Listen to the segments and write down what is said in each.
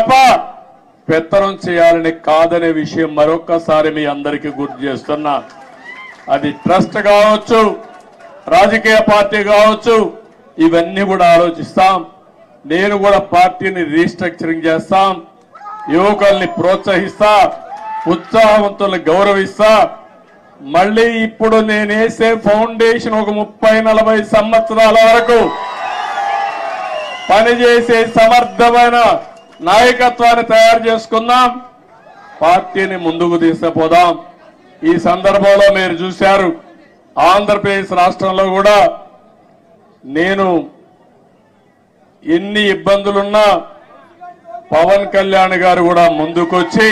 తప్ప పెత్తనం చేయాలని కాదనే విషయం మరొక్కసారి మీ అందరికీ గుర్తు చేస్తున్నా అది ట్రస్ట్ కావచ్చు రాజకీయ పార్టీ కావచ్చు ఇవన్నీ కూడా ఆలోచిస్తాం నేను కూడా పార్టీని రీస్ట్రక్చరింగ్ చేస్తాం యువకుల్ని ప్రోత్సహిస్తా ఉత్సాహవంతుల్ని గౌరవిస్తా మళ్ళీ ఇప్పుడు నేను వేసే ఫౌండేషన్ ఒక ముప్పై నలభై సంవత్సరాల వరకు పనిచేసే సమర్థమైన నాయకత్వాన్ని తయారు చేసుకుందాం పార్టీని ముందుకు తీసుకుపోదాం ఈ సందర్భంలో మీరు చూశారు ఆంధ్రప్రదేశ్ రాష్ట్రంలో కూడా నేను ఎన్ని ఇబ్బందులున్నా పవన్ కళ్యాణ్ గారు కూడా ముందుకొచ్చి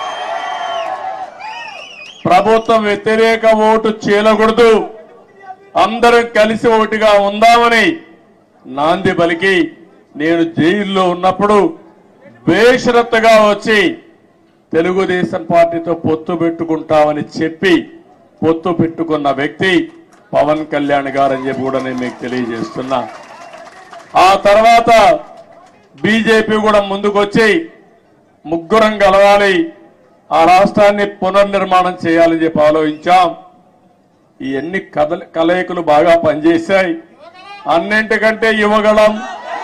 ప్రభుత్వం వ్యతిరేక ఓటు చేయకూడదు అందరం కలిసి ఒకటిగా ఉందామని నాంది పలికి నేను జైల్లో ఉన్నప్పుడు బేషరత్తుగా వచ్చి తెలుగుదేశం పార్టీతో పొత్తు పెట్టుకుంటామని చెప్పి పొత్తు పెట్టుకున్న వ్యక్తి పవన్ కళ్యాణ్ గారని చెప్పి కూడా నేను మీకు తెలియజేస్తున్నా ఆ తర్వాత బీజేపీ కూడా ముందుకొచ్చి ముగ్గురం కలవాలి ఆ రాష్ట్రాన్ని పునర్నిర్మాణం చేయాలని చెప్పి ఆలోచించాం ఇవన్నీ కదల కలయికలు బాగా పనిచేశాయి అన్నింటికంటే యువగళం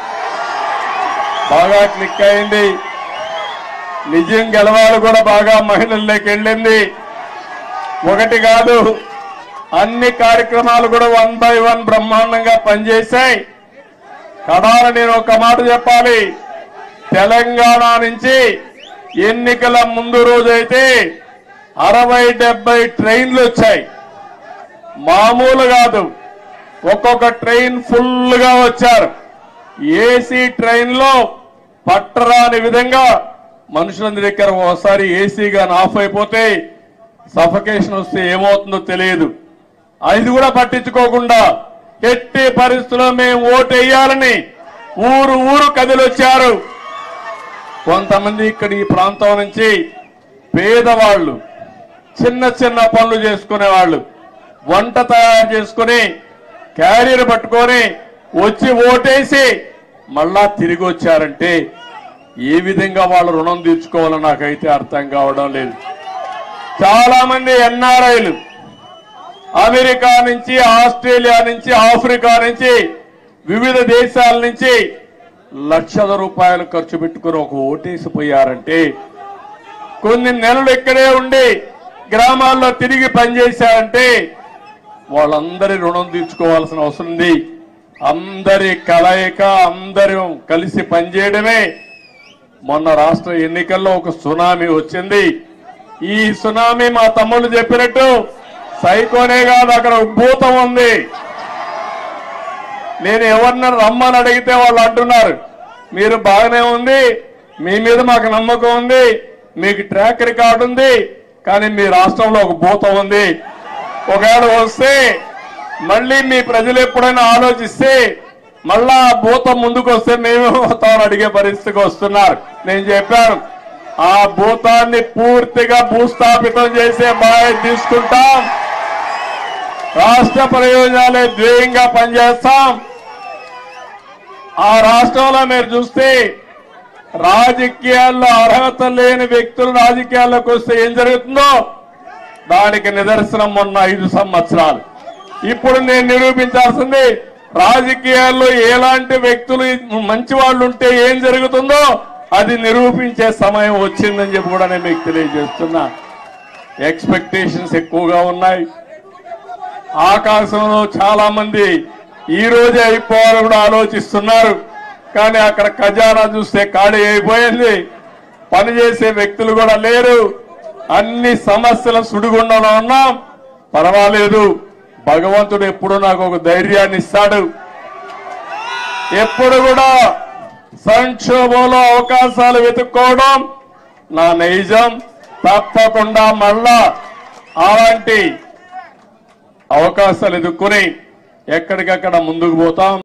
బాగా క్లిక్ అయింది నిజం గెలవాలి కూడా బాగా మహిళల్లోకి వెళ్ళింది ఒకటి కాదు అన్ని కార్యక్రమాలు కూడా వన్ బై వన్ బ్రహ్మాండంగా పనిచేశాయి కడాల నేను ఒక మాట చెప్పాలి తెలంగాణ నుంచి ఎన్నికల ముందు రోజైతే అరవై డెబ్బై ట్రైన్లు వచ్చాయి మామూలు కాదు ఒక్కొక్క ట్రైన్ ఫుల్ గా వచ్చారు ఏసీ ట్రైన్ లో పట్టరాని విధంగా మనుషులందరి దగ్గర ఒకసారి ఏసీ గాని ఆఫ్ అయిపోతే సఫకేషన్ వస్తే ఏమవుతుందో తెలియదు అది కూడా పట్టించుకోకుండా ఎట్టి పరిస్థితుల్లో మేము ఓటు వేయాలని ఊరు ఊరు కదిలొచ్చారు కొంతమంది ఇక్కడ ఈ ప్రాంతం నుంచి పేదవాళ్ళు చిన్న చిన్న పనులు చేసుకునే వాళ్ళు వంట తయారు చేసుకుని క్యారియర్ పట్టుకొని వచ్చి ఓటేసి మళ్ళా తిరిగి వచ్చారంటే ఏ విధంగా వాళ్ళు రుణం తీర్చుకోవాలో నాకైతే అర్థం కావడం లేదు చాలా మంది ఎన్ఆర్ఐలు అమెరికా నుంచి ఆస్ట్రేలియా నుంచి ఆఫ్రికా నుంచి వివిధ దేశాల నుంచి లక్షల రూపాయలు ఖర్చు పెట్టుకుని ఒక ఓటేసి పోయారంటే కొన్ని నెలలు ఇక్కడే ఉండి గ్రామాల్లో తిరిగి పనిచేశారంటే వాళ్ళందరి రుణం తీర్చుకోవాల్సిన అవసరం ఉంది అందరి కలయిక అందరం కలిసి పనిచేయడమే మొన్న రాష్ట్ర ఎన్నికల్లో ఒక సునామీ వచ్చింది ఈ సునామీ మా తమ్ముళ్ళు చెప్పినట్టు సైకోనే కాదు అక్కడ భూతం ఉంది నేను ఎవరిని రమ్మని అడిగితే వాళ్ళు అంటున్నారు మీరు బాగానే ఉంది మీ మీద మాకు నమ్మకం ఉంది మీకు ట్రాక్ రికార్డు ఉంది కానీ మీ రాష్ట్రంలో ఒక భూతం ఉంది ఒకవేళ వస్తే మళ్ళీ మీ ప్రజలు ఎప్పుడైనా ఆలోచిస్తే మళ్ళా ఆ భూతం ముందుకు వస్తే మేమేమవుతామని అడిగే పరిస్థితికి వస్తున్నారు నేను చెప్పాను ఆ భూతాన్ని పూర్తిగా భూస్థాపితం చేసే బాధ్యత తీసుకుంటాం రాష్ట్ర ప్రయోజనాలే ధ్యేయంగా పనిచేస్తాం ఆ రాష్ట్రంలో మీరు చూస్తే రాజకీయాల్లో అర్హత లేని వ్యక్తులు రాజకీయాల్లోకి వస్తే ఏం జరుగుతుందో దానికి నిదర్శనం మొన్న ఐదు సంవత్సరాలు ఇప్పుడు నేను నిరూపించాల్సింది రాజకీయాల్లో ఎలాంటి వ్యక్తులు మంచి వాళ్ళు ఉంటే ఏం జరుగుతుందో అది నిరూపించే సమయం వచ్చిందని చెప్పి కూడా నేను మీకు తెలియజేస్తున్నా ఎక్స్పెక్టేషన్స్ ఎక్కువగా ఉన్నాయి ఆకాశంలో చాలా మంది ఈ రోజే అయిపోవాలని కూడా ఆలోచిస్తున్నారు కానీ అక్కడ ఖజానా చూస్తే ఖాళీ అయిపోయింది పనిచేసే వ్యక్తులు కూడా లేరు అన్ని సమస్యల సుడిగుండంలో ఉన్నాం పర్వాలేదు భగవంతుడు ఎప్పుడు నాకు ఒక ధైర్యాన్ని ఇస్తాడు ఎప్పుడు కూడా సంక్షోభంలో అవకాశాలు వెతుక్కోవడం నా నైజం తప్పకుండా మళ్ళా అలాంటి అవకాశాలు ఎదుర్కొని ఎక్కడికక్కడ ముందుకు పోతాం